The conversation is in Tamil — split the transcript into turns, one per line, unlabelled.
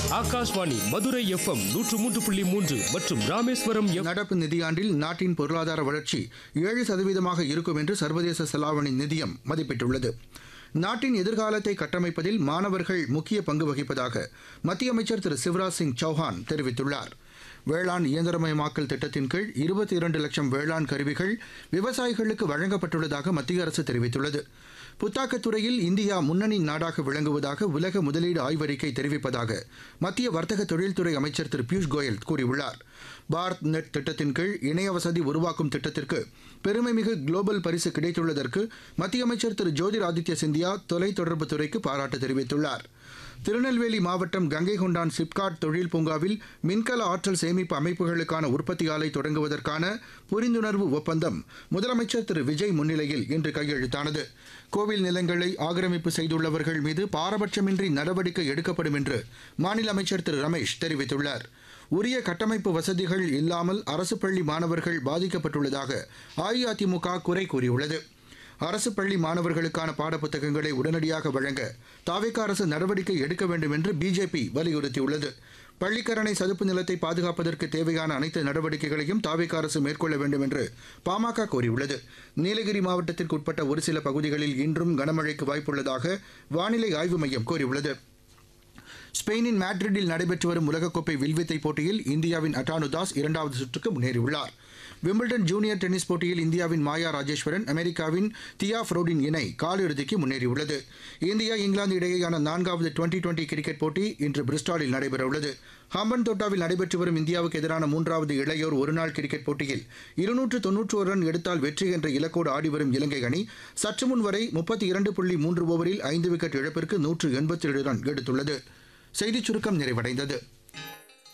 ஆகாஷ்வாணி மதுரை எஃப்எம் நூற்று மூன்று புள்ளி மூன்று மற்றும் ராமேஸ்வரம் எஃப்
நடப்பு நிதியாண்டில் நாட்டின் பொருளாதார வளர்ச்சி ஏழு சதவீதமாக இருக்கும் என்று சர்வதேச செலாவணி நிதியம் மதிப்பிட்டுள்ளது நாட்டின் எதிர்காலத்தை கட்டமைப்பதில் மாணவர்கள் முக்கிய பங்கு வகிப்பதாக மத்திய அமைச்சர் திரு சிவராஜ் சிங் சௌஹான் தெரிவித்துள்ளார் வேளாண் இயந்திரமயமாக்கல் திட்டத்தின் கீழ் இருபத்தி இரண்டு லட்சம் வேளாண் கருவிகள் விவசாயிகளுக்கு வழங்கப்பட்டுள்ளதாக மத்திய அரசு தெரிவித்துள்ளது புத்தாக்கத் துறையில் இந்தியா முன்னணி நாடாக விளங்குவதாக உலக முதலீடு ஆய்வறிக்கை தெரிவிப்பதாக மத்திய வர்த்தக தொழில்துறை அமைச்சர் திரு பியூஷ் கோயல் கூறியுள்ளார் பாரத் நெட் திட்டத்தின் கீழ் இணைய வசதி உருவாக்கும் திட்டத்திற்கு பெருமைமிகு குளோபல் பரிசு கிடைத்துள்ளதற்கு மத்திய அமைச்சர் திரு ஜோதிர் ஆதித்ய சிந்தியா தொலைத்தொடர்பு துறைக்கு பாராட்டு தெரிவித்துள்ளார் திருநெல்வேலி மாவட்டம் கங்கை கொண்டான் சிப்காட் தொழில் பூங்காவில் மின்கல ஆற்றல் சேமிப்பு அமைப்புகளுக்கான உற்பத்தி ஆலை தொடங்குவதற்கான புரிந்துணர்வு ஒப்பந்தம் முதலமைச்சர் திரு விஜய் முன்னிலையில் இன்று கையெழுத்தானது கோவில் நிலங்களை ஆக்கிரமிப்பு செய்துள்ளவர்கள் மீது பாரபட்சமின்றி நடவடிக்கை எடுக்கப்படும் என்று மாநில அமைச்சர் திரு ரமேஷ் தெரிவித்துள்ளார் உரிய கட்டமைப்பு வசதிகள் இல்லாமல் அரசு பள்ளி மாணவர்கள் பாதிக்கப்பட்டுள்ளதாக அஇஅதிமுக குறை கூறியுள்ளது அரசு பள்ளி மாணவர்களுக்கான பாடப்புத்தகங்களை உடனடியாக வழங்க தாவேக அரசு நடவடிக்கை எடுக்க வேண்டும் என்று பிஜேபி வலியுறுத்தியுள்ளது பள்ளிக்கரணை சதுப்பு நிலத்தை பாதுகாப்பதற்கு தேவையான அனைத்து நடவடிக்கைகளையும் தாவேக அரசு மேற்கொள்ள வேண்டும் என்று பாமக கோரியுள்ளது நீலகிரி மாவட்டத்திற்கு உட்பட்ட ஒரு சில பகுதிகளில் இன்றும் கனமழைக்கு வாய்ப்புள்ளதாக வானிலை ஆய்வு மையம் கூறியுள்ளது ஸ்பெயினின் மேட்ரிட்டில் நடைபெற்று வரும் உலகக்கோப்பை வில்வித்தை போட்டியில் இந்தியாவின் அட்டானு தாஸ் இரண்டாவது சுற்றுக்கு முன்னேறியுள்ளார் விம்பிள்டன் ஜூனியர் டென்னிஸ் போட்டியில் இந்தியாவின் மாயா ராஜேஸ்வரன் அமெரிக்காவின் தியா ஃப்ரோடின் இணை காலிறுதிக்கு முன்னேறியுள்ளது இந்தியா இங்கிலாந்து இடையேயான நான்காவது டுவெண்டி டுவெண்டி கிரிக்கெட் போட்டி இன்று பிரிஸ்டாலில் நடைபெறவுள்ளது ஹம்பன் தோட்டாவில் நடைபெற்று வரும் இந்தியாவுக்கு எதிரான மூன்றாவது இளையோர் ஒருநாள் கிரிக்கெட் போட்டியில் இருநூற்று தொன்னூற்று ரன் எடுத்தால் வெற்றி என்ற இலக்கோடு ஆடிவரும் இலங்கை அணி சற்று முன் வரை முப்பத்தி இரண்டு புள்ளி மூன்று ஓவரில் ஐந்து விக்கெட் இழப்பிற்கு நூற்று எண்பத்தி ஏழு ரன் எடுத்துள்ளது செய்திச் சுருக்கம் நிறைவடைந்தது